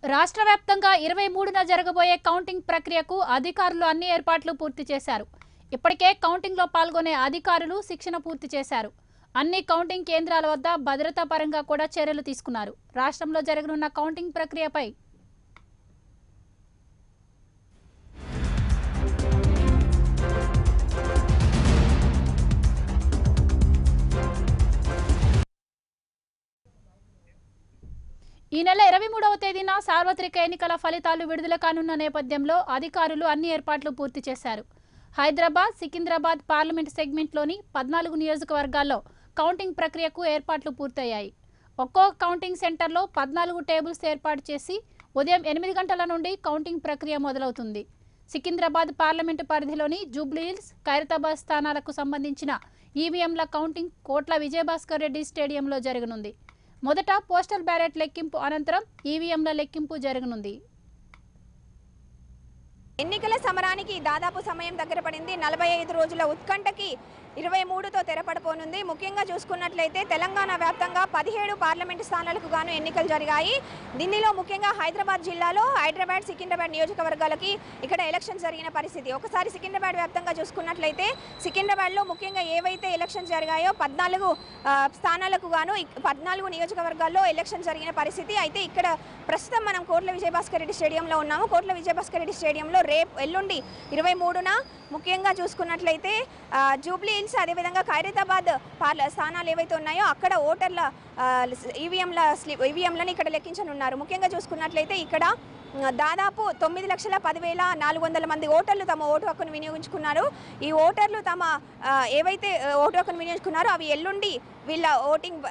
రాష్ట్ర వ్యాప్తంగా ఇరవై మూడున జరగబోయే కౌంటింగ్ ప్రక్రియకు అధికారులు అన్ని ఏర్పాట్లు పూర్తి చేశారు ఇప్పటికే కౌంటింగ్లో పాల్గొనే అధికారులు శిక్షణ పూర్తి చేశారు అన్ని కౌంటింగ్ కేంద్రాల వద్ద భద్రతా పరంగా కూడా చర్యలు తీసుకున్నారు రాష్ట్రంలో జరగనున్న కౌంటింగ్ ప్రక్రియపై ఈ నెల ఇరవై మూడవ తేదీన సార్వత్రిక ఎన్నికల ఫలితాలు విడుదల కానున్న నేపథ్యంలో అధికారులు అన్ని ఏర్పాట్లు పూర్తి చేశారు హైదరాబాద్ సికింద్రాబాద్ పార్లమెంట్ సెగ్మెంట్లోని పద్నాలుగు నియోజకవర్గాల్లో కౌంటింగ్ ప్రక్రియకు ఏర్పాట్లు పూర్తయ్యాయి ఒక్కో కౌంటింగ్ సెంటర్లో పద్నాలుగు టేబుల్స్ ఏర్పాటు చేసి ఉదయం ఎనిమిది గంటల నుండి కౌంటింగ్ ప్రక్రియ మొదలవుతుంది సికింద్రాబాద్ పార్లమెంటు పరిధిలోని జూబ్లీహిల్స్ ఖైరతాబాద్ స్థానాలకు సంబంధించిన ఈవీఎంల కౌంటింగ్ కోట్ల విజయభాస్కర్ రెడ్డి స్టేడియంలో జరగనుంది మొదట పోస్టల్ బ్యాలెట్ లెక్కింపు అనంతరం ఈవీఎంల లెక్కింపు జరగనుంది ఎన్నికల సమరానికి దాదాపు సమయం దగ్గర పడింది నలభై ఐదు రోజుల ఉత్కంఠకి ఇరవై మూడుతో తెరపడిపోనుంది ముఖ్యంగా చూసుకున్నట్లయితే తెలంగాణ వ్యాప్తంగా పదిహేడు పార్లమెంటు స్థానాలకు గాను ఎన్నికలు జరిగాయి దీనిలో ముఖ్యంగా హైదరాబాద్ జిల్లాలో హైదరాబాద్ సికింద్రాబాద్ నియోజకవర్గాలకి ఇక్కడ ఎలక్షన్ జరిగిన పరిస్థితి ఒకసారి సికింద్రాబాద్ వ్యాప్తంగా చూసుకున్నట్లయితే సికింద్రాబాద్లో ముఖ్యంగా ఏవైతే ఎలక్షన్స్ జరిగాయో పద్నాలుగు ఆ, స్థానాలకు గాను ఇక్- పద్నాలుగు నియోజకవర్గాల్లో ఎలక్షన్ జరిగిన పరిస్థితి అయితే ఇక్కడ ప్రస్తుతం మనం కోట్ల విజయభాస్కర్ రెడ్డి స్టేడియంలో ఉన్నాము కోట్ల విజయభాస్కర్ రెడ్డి స్టేడియంలో రేపు ఎల్లుండి ఇరవై మూడున ముఖ్యంగా చూసుకున్నట్లయితే ఆ, జూబ్లీ హిల్స్ అదేవిధంగా ఖైరతాబాద్ పార్ల స్థానాలు ఏవైతే ఉన్నాయో అక్కడ ఓటర్ల ఈవీఎంల స్లిప్ ఈవీఎంలను ఇక్కడ లెక్కించనున్నారు ముఖ్యంగా చూసుకున్నట్లయితే ఇక్కడ ఆ, దాదాపు తొమ్మిది లక్షల పదివేల నాలుగు వందల మంది ఓటర్లు తమ ఓటు హక్కును వినియోగించుకున్నారు ఈ ఓటర్లు తమ ఆ, ఏవైతే ఆ, ఓటు హక్కును వినియోగించుకున్నారో అవి ఎల్లుండి వీళ్ళ ఓటింగ్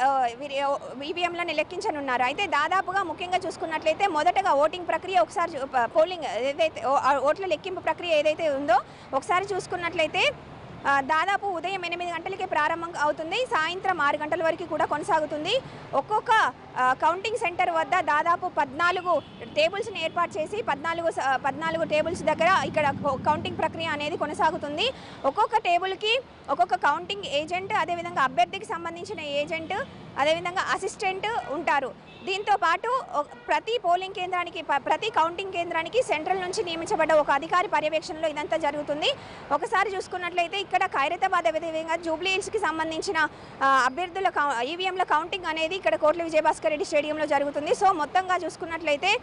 ఈవీఎంలను లెక్కించనున్నారు అయితే దాదాపుగా ముఖ్యంగా చూసుకున్నట్లయితే మొదటగా ఓటింగ్ ప్రక్రియ ఒకసారి చూ- ప- పోలింగ్ ఏదైతే ఓ- ఆ ఓట్ల లెక్కింపు ప్రక్రియ ఏదైతే ఉందో ఒకసారి చూసుకున్నట్లయితే ఆ, దాదాపు ఉదయం ఎనిమిది గంటలకి ప్రారంభం అవుతుంది సాయంత్రం ఆరు గంటల వరకు కూడా కొనసాగుతుంది ఒక్కొక్క ఆ, కౌంటింగ్ సెంటర్ వద్ద దాదాపు పద్నాలుగు టేబుల్స్ని ఏర్పాటు చేసి పద్నాలుగు స- పద్నాలుగు టేబుల్స్ దగ్గర ఇక్కడ కౌ- కౌంటింగ్ ప్రక్రియ అనేది కొనసాగుతుంది ఒక్కొక్క టేబుల్కి ఒక్కొక్క కౌంటింగ్ ఏజెంట్ అదేవిధంగా అభ్యర్థికి సంబంధించిన ఏజెంట్ అదేవిధంగా అసిస్టెంట్ ఉంటారు దీంతో పాటు ఒ- ప్రతి పోలింగ్ కేంద్రానికి ప- ప్రతి కౌంటింగ్ కేంద్రానికి సెంట్రల్ నుంచి నియమించబడ్డ ఒక అధికారి పర్యవేక్షణలో ఇదంతా జరుగుతుంది ఒకసారి చూసుకున్నట్లయితే ఇక్కడ ఖైరతాబాద్ అదేవిధంగా జూబ్లీ హిల్స్కి సంబంధించిన ఆ, అభ్యర్థుల కౌ- ఈవీఎంల కౌంటింగ్ అనేది ఇక్కడ కోట్ల విజయభాస్కర్ రెడ్డి స్టేడియంలో జరుగుతుంది సో మొత్తంగా చూసుకున్నట్లయితే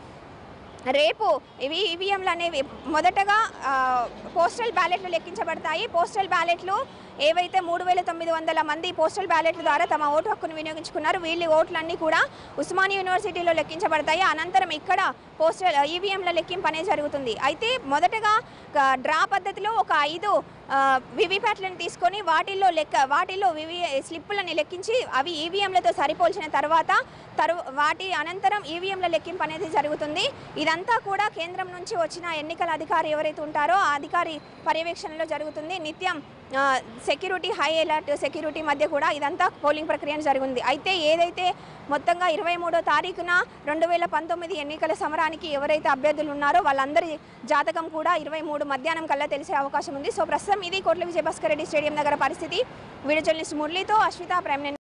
రేపు ఇవి ఈవీఎంలు అనేవి మొదటగా ఆ, పోస్టల్ బ్యాలెట్లు లెక్కించబడతాయి పోస్టల్ బ్యాలెట్లు ఏవైతే మూడు వేల తొమ్మిది వందల మంది పోస్టల్ బ్యాలెట్ల ద్వారా తమ ఓటు హక్కును వినియోగించుకున్నారు వీళ్ళ ఓట్లన్నీ కూడా ఉస్మానియా యూనివర్సిటీలో లెక్కించబడతాయి అనంతరం ఇక్కడ పోస్టల్ ఈవీఎంల లెక్కింపు అనేది జరుగుతుంది అయితే మొదటగా ఆ, డ్రా పద్ధతిలో ఒక ఐదు వివిప్యాట్లను తీసుకొని వాటిల్లో లెక్క వాటిల్లో వివి స్లిప్పులని లెక్కించి అవి ఈవీఎంలతో సరిపోల్చిన తర్వాత తరు వాటి అనంతరం ఈవీఎంల లెక్కింపు అనేది జరుగుతుంది ఇదంతా కూడా కేంద్రం నుంచి వచ్చిన ఎన్నికల అధికారి ఎవరైతే ఉంటారో ఆ అధికారి పర్యవేక్షణలో జరుగుతుంది నిత్యం ఆ, సెక్యూరిటీ హై అలర్ట్ సెక్యూరిటీ మధ్య కూడా ఇదంతా పోలింగ్ ప్రక్రియ జరుగుతుంది అయితే ఏదైతే మొత్తంగా ఇరవై మూడో తారీఖున రెండు వేల పంతొమ్మిది ఎన్నికల సమరానికి ఎవరైతే అభ్యర్థులు ఉన్నారో వాళ్ళందరి జాతకం కూడా ఇరవై మూడు మధ్యాహ్నం కల్లా తెలిసే అవకాశం ఉంది సో ప్రస్తుతం ఇది కోట్ల విజయభాస్కర్ రెడ్డి స్టేడియం దగ్గర పరిస్థితి వీడియో జర్నలిస్ట్ మురళితో అశ్విత ప్రైమ్